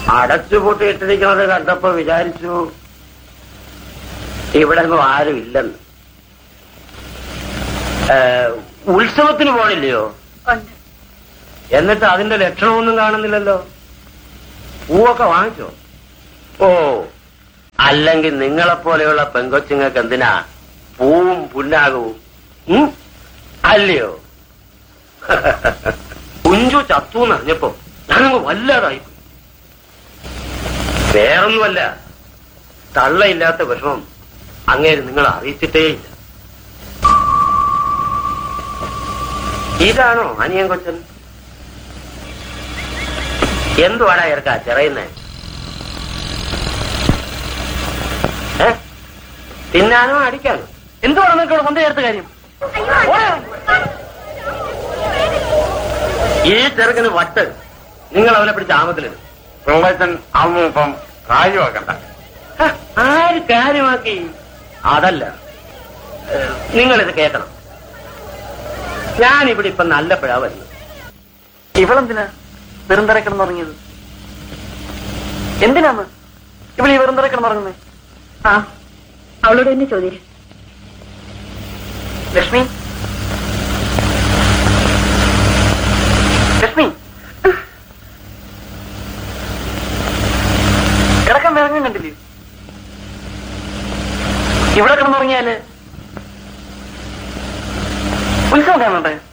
അടച്ചുപൂട്ടിയിട്ടിരിക്കുന്നത് കണ്ടപ്പോ വിചാരിച്ചു ഇവിടെ ഒന്നും ആരും ഇല്ലെന്ന് ഏ, ഉത്സവത്തിന് പോണില്ലയോ ഉണ്ട് എന്നിട്ട് അതിന്റെ ലക്ഷണമൊന്നും കാണുന്നില്ലല്ലോ പൂവൊക്കെ വാങ്ങിച്ചോ ഓ അല്ലെങ്കിൽ നിങ്ങളെപ്പോലെയുള്ള പെങ്കൊച്ചുങ്ങൾക്ക് എന്തിനാ പൂവും പുന്നാകവും ഉം? അല്ലയോ കുഞ്ചു ചത്തു എന്നറിഞ്ഞപ്പോ ഞാനങ്ങ് വല്ലാതായി പോയി. വേറൊന്നുമല്ല തള്ളയില്ലാത്ത വിഷമം അങ്ങേര് നിങ്ങളെ അറിയിച്ചിട്ടേയില്ല ഇതാണോ അനിയൻ കൊച്ചൻ എന്തുവാടാ ഇറക്കാ ചെറയുന്നേ ഏ തിന്നാനോ അടിക്കാനോ എന്തുവാണ് നിങ്ങൾക്ക് ഇവിടെ കൊണ്ടു ചേർത്ത കാര്യം ഈ ചെറുക്കന് വട്ട് നിങ്ങൾ അവനെ പിടിച്ച് ആമത്തിലിടും പിള്ളച്ചൻ അതൊന്നും ഇപ്പം കാര്യമാക്കണ്ട ഹ, ആര് കാര്യമാക്കി അതല്ല ഏ, നിങ്ങളിത് കേൾക്കണം ഞാനിവിടെ ഇപ്പൊ നല്ല പിഴ വരുന്നത് ഇവളെന്തിനാ വെറും തറ കിടന്നുറങ്ങിയത് എന്തിനാന്ന് ഇവൾ ഈ വെറും തറ കിടന്നുറങ്ങുന്നേ ആ അവളോട് തന്നെ ചോദ്യം ലക്ഷ്മി ലക്ഷ്മി കിടക്കാൻ വിറങ്ങും കണ്ടില്ലേ ഇവിടെ കിടന്നുറങ്ങിയാല് ഉത്സവം കാണണ്ടേ